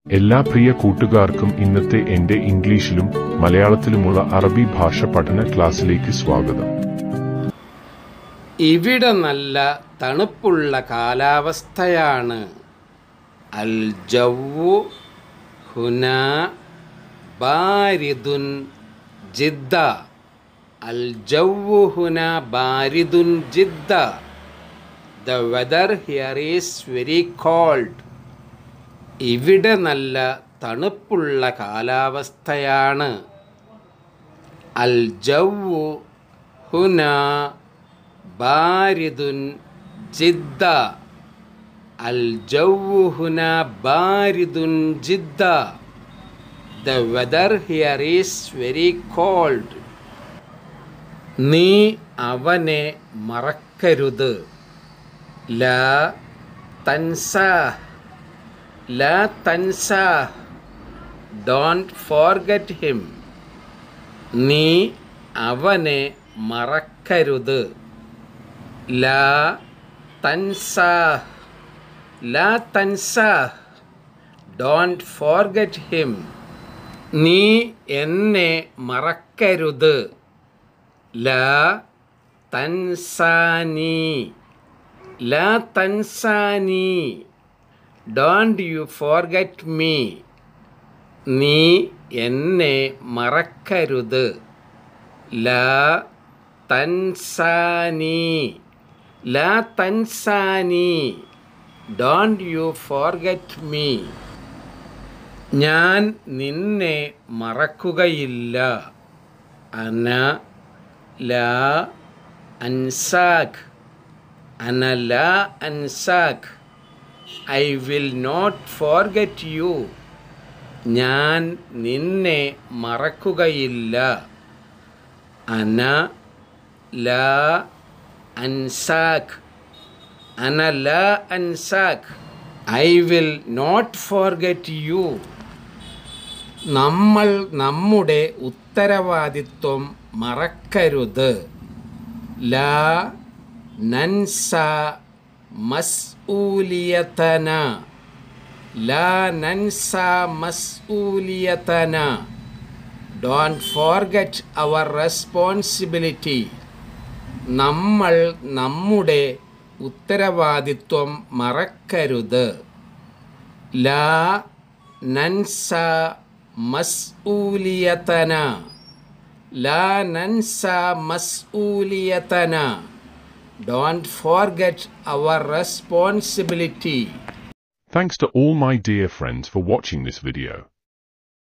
എല്ലാ പ്രിയ കൂട്ടുകാർക്കും ഇന്നത്തെ എന്റെ ഇംഗ്ലീഷിലും മലയാളത്തിലുമുള്ള അറബി ഭാഷ പഠന ക്ലാസ്സിലേക്ക് സ്വാഗതം ഇവിടെ നല്ല തണുപ്പുള്ള കാലാവസ്ഥയാണ് അൽ ജവ്വു ഹുന ബാരിദുൻ ജിദ്ദ അൽ ജവ്വു ഹുന ബാരിദുൻ ജിദ്ദ the weather here is very cold ഇവിടെ നല്ല തണുപ്പുള്ള കാലാവസ്ഥയാണ് അൽ ജവ്വു ഹുന ബാരിദുൻ ജിദ്ദ അൽ ജവ്വു ഹുന ബാരിദുൻ ജിദ്ദ the weather here is very cold നീ അവനെ മറക്കരുത് ലാ തൻസാ ലാ തൻസാ ഡോണ്ട് ഫോർഗറ്റ് ഹിം നീ അവനെ മറക്കരുത് ലാ തൻസാ ലാ തൻസാ ഡോണ്ട് ഫോർഗറ്റ് ഹിം നീ എന്നെ മറക്കരുത് ലാ തൻസാനി ലാ തൻസാനി ഡോണ്ട് യു ഫോർഗറ്റ് മീ നീ എന്നെ മറക്കരുത് ലാ തൻസാനി ലാ തൻസാനി ഡോണ്ട് യു ഫോർഗറ്റ് മീ ഞാൻ നിന്നെ മറക്കുകയില്ല അന ലാ അൻസാഖ് അന ലാ അൻസാഖ് I will not forget you ഞാൻ നിന്നെ മറക്കുകയില്ല അന ലാ അൻസാഖ് അന ലാ അൻസാഖ് I will not forget you നമ്മൾ നമ്മുടെ ഉത്തരവാദിത്വം മറക്കരുത് ലാ നൻസ മസ്ഊലിയതന ലാ നൻസ മസ്ഊലിയതന ഡോണ്ട് ഫോർഗറ്റ് അവർ റെസ്പോൺസിബിലിറ്റി നമ്മൾ നമ്മുടെ ഉത്തരവാദിത്വം മറക്കരുത് ലാ നൻസ മസ്ഊലിയതന ലാ നൻസ മസ്ഊലിയതന don't forget our responsibility Thanks to all my dear friends for watching this video.